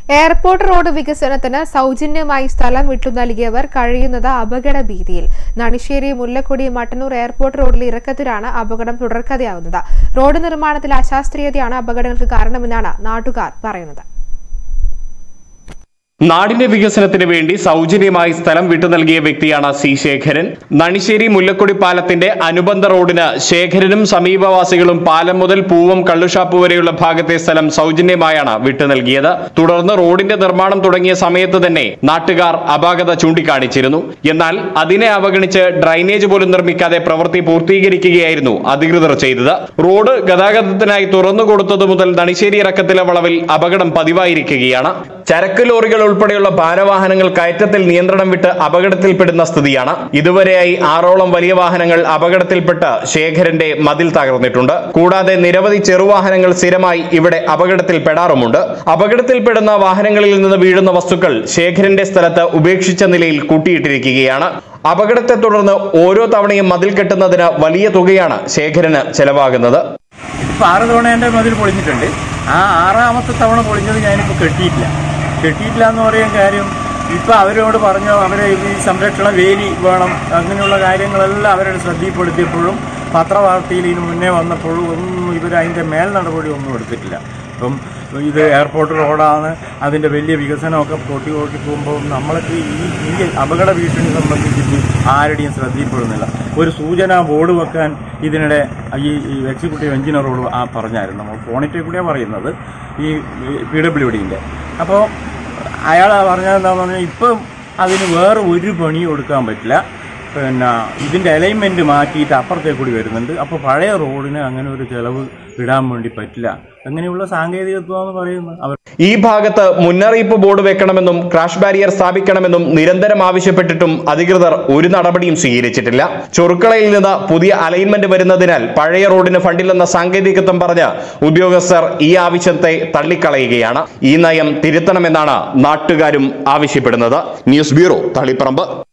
airport road വികസനത്തിന് സൗജന്യമായി സ്ഥലം വിട്ടു നൽകിയവർ കഴിയുന്നത് അപകട ഭീതിയിൽ നണിശ്ശേരി മുല്ലക്കൊടി മട്ടന്നൂർ എയർപോർട്ട് റോഡിലെ ഇറക്കത്തിലാണ് അപകടം തുടർക്കഥയാവുന്നത് റോഡ് നിർമ്മാണത്തിൽ അശാസ്ത്രീയതയാണ് അപകടങ്ങൾക്ക് കാരണമെന്നാണ് നാട്ടുകാർ പറയുന്നത് നാടിന്റെ വികസനത്തിന് വേണ്ടി സൗജന്യമായി സ്ഥലം വിട്ടു നൽകിയ വ്യക്തിയാണ് സി ശേഖരൻ നണിശ്ശേരി മുല്ലക്കൊടി പാലത്തിന്റെ അനുബന്ധ റോഡിന് ശേഖരനും സമീപവാസികളും പാലം മുതൽ പൂവം കള്ളുഷാപ്പ് വരെയുള്ള ഭാഗത്തെ സ്ഥലം സൗജന്യമായാണ് വിട്ടു നൽകിയത് തുടർന്ന് റോഡിന്റെ നിർമ്മാണം തുടങ്ങിയ സമയത്ത് തന്നെ നാട്ടുകാർ അപാകത ചൂണ്ടിക്കാണിച്ചിരുന്നു എന്നാൽ അതിനെ അവഗണിച്ച് ഡ്രൈനേജ് പോലും നിർമ്മിക്കാതെ പ്രവൃത്തി പൂർത്തീകരിക്കുകയായിരുന്നു അധികൃതർ ചെയ്തത് റോഡ് ഗതാഗതത്തിനായി തുറന്നു കൊടുത്തതു മുതൽ നണിശ്ശേരി ഇറക്കത്തിലെ വളവിൽ അപകടം പതിവായിരിക്കുകയാണ് ചരക്ക് ലോറികൾ ഉൾപ്പെടെയുള്ള ഭാരവാഹനങ്ങൾ കയറ്റത്തിൽ നിയന്ത്രണം വിട്ട് അപകടത്തിൽപ്പെടുന്ന സ്ഥിതിയാണ് ഇതുവരെയായി ആറോളം വലിയ വാഹനങ്ങൾ അപകടത്തിൽപ്പെട്ട് ശേഖരന്റെ മതിൽ തകർന്നിട്ടുണ്ട് കൂടാതെ നിരവധി ചെറുവാഹനങ്ങൾ സ്ഥിരമായി ഇവിടെ അപകടത്തിൽപ്പെടാറുമുണ്ട് അപകടത്തിൽപ്പെടുന്ന വാഹനങ്ങളിൽ നിന്ന് വീഴുന്ന വസ്തുക്കൾ ശേഖരന്റെ സ്ഥലത്ത് ഉപേക്ഷിച്ച നിലയിൽ കൂട്ടിയിട്ടിരിക്കുകയാണ് അപകടത്തെ തുടർന്ന് ഓരോ തവണയും മതിൽ കെട്ടുന്നതിന് വലിയ തുകയാണ് ശേഖരന് ചെലവാകുന്നത് ഇപ്പൊ ആറ് തവണ എൻ്റെ മതിൽ പൊളിഞ്ഞിട്ടുണ്ട് ആ ആറാമത്തെ തവണ പൊളിഞ്ഞത് ഞാനിപ്പോൾ കെട്ടിയിട്ടില്ല കെട്ടിയിട്ടില്ല എന്ന് പറയാൻ കാര്യം ഇപ്പം അവരോട് പറഞ്ഞു അവരെ ഈ സംരക്ഷണ വേലി വേണം അങ്ങനെയുള്ള കാര്യങ്ങളെല്ലാം അവരുടെ ശ്രദ്ധയിൽപ്പെടുത്തിയപ്പോഴും പത്രവാർത്തയിൽ ഇതിന് മുന്നേ വന്നപ്പോഴും ഒന്നും ഇവർ അതിൻ്റെ മേൽ നടപടി ഒന്നും എടുത്തിട്ടില്ല ഇപ്പം ഇത് എയർപോർട്ട് റോഡാണ് അതിൻ്റെ വലിയ വികസനമൊക്കെ പൊട്ടി പൊട്ടി പോകുമ്പോൾ നമ്മൾക്ക് ഈ ഈ അപകട ഭീഷണി സംബന്ധിച്ചിട്ട് ആരുടെയും ശ്രദ്ധയിൽപ്പെടുന്നില്ല ഒരു സൂചനാ ബോർഡ് വെക്കാൻ ഇതിനിടെ ഈ ഈ എക്സിക്യൂട്ടീവ് എഞ്ചിനീയറോട് ആ പറഞ്ഞായിരുന്നു നമ്മൾ ഫോണിറ്റേ കൂടിയാണ് പറയുന്നത് ഈ പി ഡബ്ല്യു ഡിൻ്റെ അപ്പോൾ അയാൾ പറഞ്ഞത് എന്താണെന്ന് പറഞ്ഞാൽ ഇപ്പം അതിന് വേറെ ഒരു പണിയും കൊടുക്കാൻ പറ്റില്ല പിന്നെ ഇതിൻ്റെ അലൈൻമെൻറ്റ് മാറ്റിയിട്ട് അപ്പുറത്തേക്ക് കൂടി വരുന്നുണ്ട് അപ്പോൾ പഴയ റോഡിന് അങ്ങനെ ഒരു ചിലവ് ഇടാൻ വേണ്ടി പറ്റില്ല അങ്ങനെയുള്ള സാങ്കേതികത്വം എന്ന് പറയുന്നത് അവർ ഈ ഭാഗത്ത് മുന്നറിയിപ്പ് ബോർഡ് വെക്കണമെന്നും ക്രാഷ് ബാരിയർ സ്ഥാപിക്കണമെന്നും നിരന്തരം ആവശ്യപ്പെട്ടിട്ടും അധികൃതർ ഒരു നടപടിയും സ്വീകരിച്ചിട്ടില്ല ചൊറുക്കളയിൽ നിന്ന് പുതിയ അലൈൻമെന്റ് വരുന്നതിനാൽ പഴയ റോഡിന് ഫണ്ടില്ലെന്ന സാങ്കേതികത്വം പറഞ്ഞ് ഉദ്യോഗസ്ഥർ ഈ ആവശ്യത്തെ തള്ളിക്കളയുകയാണ് ഈ നയം തിരുത്തണമെന്നാണ് നാട്ടുകാരും ആവശ്യപ്പെടുന്നത് ന്യൂസ് ബ്യൂറോ തളിപ്പറമ്പ്